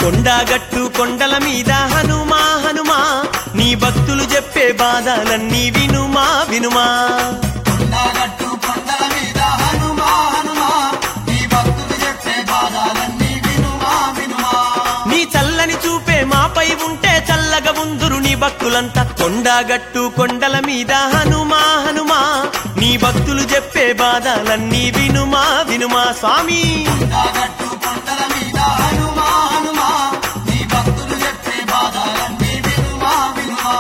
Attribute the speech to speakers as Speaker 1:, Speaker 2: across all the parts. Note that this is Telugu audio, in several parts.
Speaker 1: కొండగట్టు కొండల మీద హనుమా హనుమా నీ భక్తులు చెప్పే బాధలన్నీ వినుమా వినుమా
Speaker 2: కొండగట్టు కొండల మీద హనుమా హనుమా నీ భక్తులు చెప్పే బాధలన్నీ వినుమా వినుమా
Speaker 1: నీ చల్లని చూపే మాపై ఉంటే చల్లగా ఉందురు నీ భక్తులంతా కొండగట్టు కొండల మీద హనుమా హనుమా నీ భక్తులు చెప్పే బాధలన్నీ వినుమా వినుమా స్వామి
Speaker 2: కొండగట్టు కొండల మీద హనుమా హనుమా నీ భక్తులు చెప్పే బాధలన్నీ వినుమా వినుమా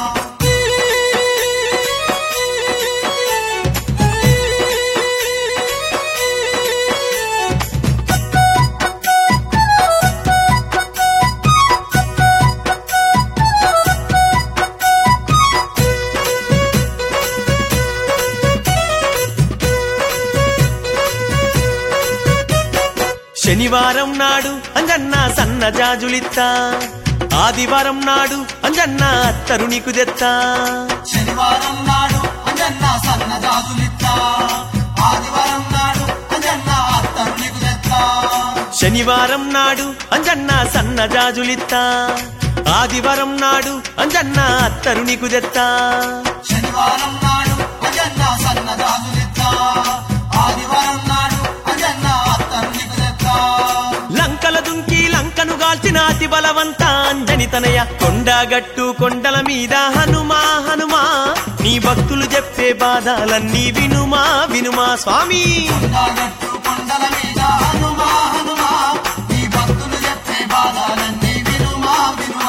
Speaker 1: శనివారం నాడు అంజన్న సన్న జాజులిత్తా ఆదివారం నాడు అంజన్న అత్తరు నీకు తెత్తా
Speaker 2: శనివారం నాడు అంజన్న సన్న జాజులిత్తా ఆదివారం నాడు అంజన్న అత్తరు నీకు తెత్తా
Speaker 1: శనివారం నాడు అంజన్న సన్న జాజులిత్తా ఆదివారం నాడు అంజన్న అత్తరు నీకు తెత్తా
Speaker 2: శనివారం నాడు అంజన్న సన్న జాజులిత్తా ఆదివారం నాడు అంజన్న అత్తరు నీకు తెత్తా
Speaker 1: లంకల దుంకి లంకను గాల్చిన అతి బలవంత అంజని తనయ కొండగట్టు కొండల మీద హనుమా హనుమా నీ భక్తులు చెప్పే బాధలన్నీ వినుమా వినుమా స్వామి
Speaker 2: కొండగట్టు కొండల మీద హనుమా హనుమా నీ భక్తులు చెప్పే బాధలన్నీ వినుమా వినుమా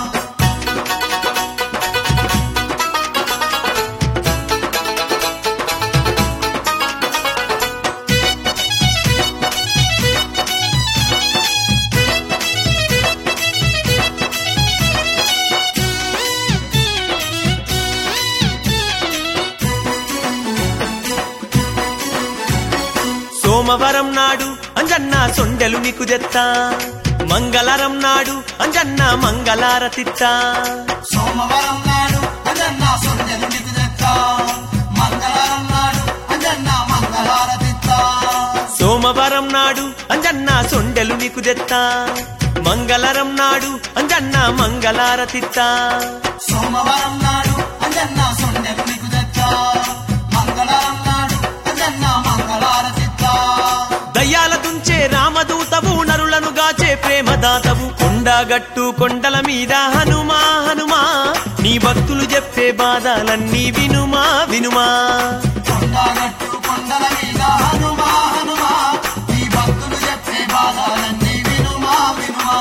Speaker 1: సోమవారం నాడు అంజన్న సొండెలు నీకు తెత్తా మంగళవారం నాడు అంజన్న మంగళారతిత్తా
Speaker 2: సోమవారం నాడు అంజన్న సొండెలు నీకు తెత్తా మంగళవారం నాడు అంజన్న మంగళారతిత్తా
Speaker 1: సోమవారం నాడు అంజన్న సొండెలు నీకు తెత్తా మంగళవారం నాడు అంజన్న మంగళారతిత్తా
Speaker 2: సోమవారం నాడు అంజన్న సొండెలు నీకు తెత్తా మంగళవారం నాడు అంజన్న మంగళారతిత్తా
Speaker 1: దయ్యాల దుంచే రామదూతవు నరులను గాచే ప్రేమదాతవు కొండగట్టు కొండల మీద హనుమా హనుమా నీ భక్తులు చెప్పే బాధలన్నీ వినుమా వినుమా
Speaker 2: కొండగట్టు కొండల మీద హనుమా హనుమా నీ భక్తులు చెప్పే బాధలన్నీ వినుమా వినుమా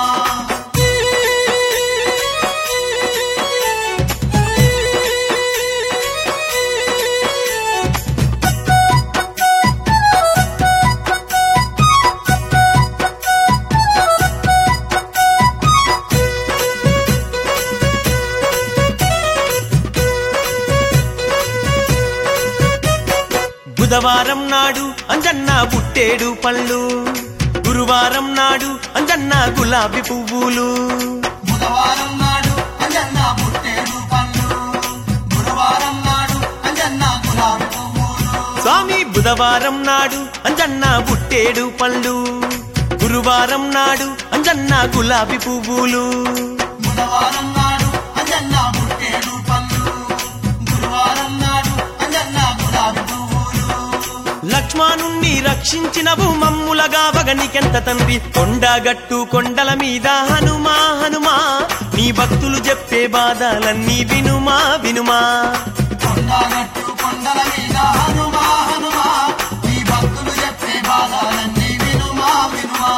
Speaker 1: బుధవారం నాడు అంజన్న బుట్టేడు పళ్ళు గురువారం నాడు అంజన్న గులాబీ పువ్వులు
Speaker 2: బుధవారం నాడు అంజన్న పుట్టేడు పండ్లు గురువారం నాడు అంజన్న గులాబీ పువ్వులు
Speaker 1: స్వామి బుధవారం నాడు అంజన్న బుట్టేడు పళ్ళు గురువారం నాడు అంజన్న గులాబీ పువ్వులు
Speaker 2: బుధవారం నాడు అంజన్న పుట్టేడు పండ్లు గురువారం నాడు అంజన్న గులాబీ పువ్వులు
Speaker 1: లక్ష్మణుణ్ణి రక్షించినవు మమ్ములగా వగనికెంత తండ్రి కొండగట్టు కొండల మీద హనుమా హనుమా నీ భక్తులు చెప్పే బాధలన్నీ వినుమా వినుమా
Speaker 2: కొండగట్టు కొండల మీద హనుమా హనుమా నీ భక్తులు చెప్పే బాధలన్నీ వినుమా వినుమా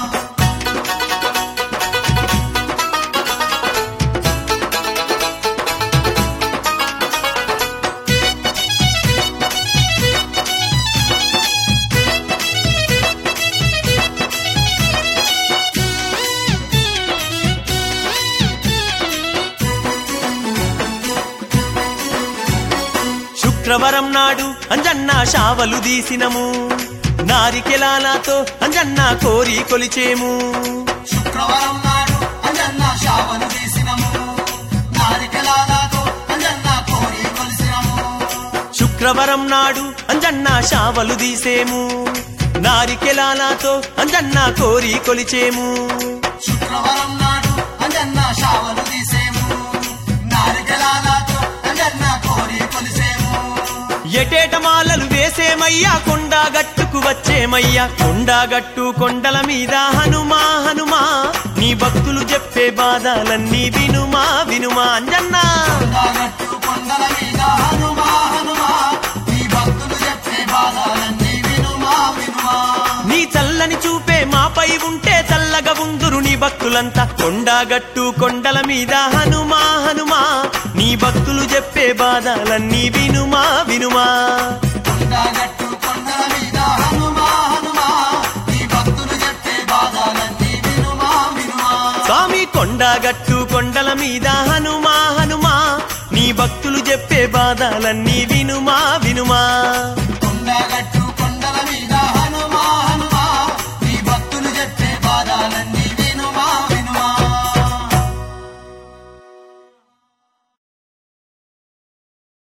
Speaker 1: శుక్రవారం నాడు అంజన్న శావలు దీసినము నారికెలాలతో అంజన్న కోరి కొలిచేము
Speaker 2: శుక్రవారం నాడు అంజన్న శావను తీసినము నారికెలాలతో అంజన్న కోరి కొలిసినము
Speaker 1: శుక్రవారం నాడు అంజన్న శావలు దీసేము నారికెలాలతో అంజన్న కోరి కొలిచేము
Speaker 2: శుక్రవారం నాడు అంజన్న షావలు తీసేము నారికెలాలతో అంజన్న కోరి కొలిసేము
Speaker 1: ఎటేట మాలలు వేసేమయ్యా కొండా గట్టుకు వచ్చేమయ్యా కొండా గట్టు కొండల మీద హనుమా హనుమా నీ భక్తులు చెప్పే బాధలన్నీ వినుమా వినుమా అంజన్నా
Speaker 2: కొండగట్టు కొండల మీద హనుమా హనుమా నీ భక్తులు చెప్పే బాధలన్నీ వినుమా వినుమా
Speaker 1: నీ చల్లని చూపే మాపై ఉంటే చల్లగా ఉందురు నీ భక్తులంతా కొండాగట్టు కొండల మీద హనుమా హనుమా నీ భక్తులు చెప్పే బాధలన్నీ వినుమా వినుమా
Speaker 2: కొండగట్టు కొండల మీద హనుమా హనుమా నీ భక్తులు చెప్పే బాధలన్నీ వినుమా వినుమా
Speaker 1: స్వామి కొండాగట్టు కొండల మీద హనుమా హనుమా నీ భక్తులు చెప్పే బాధలన్నీ వినుమా వినుమా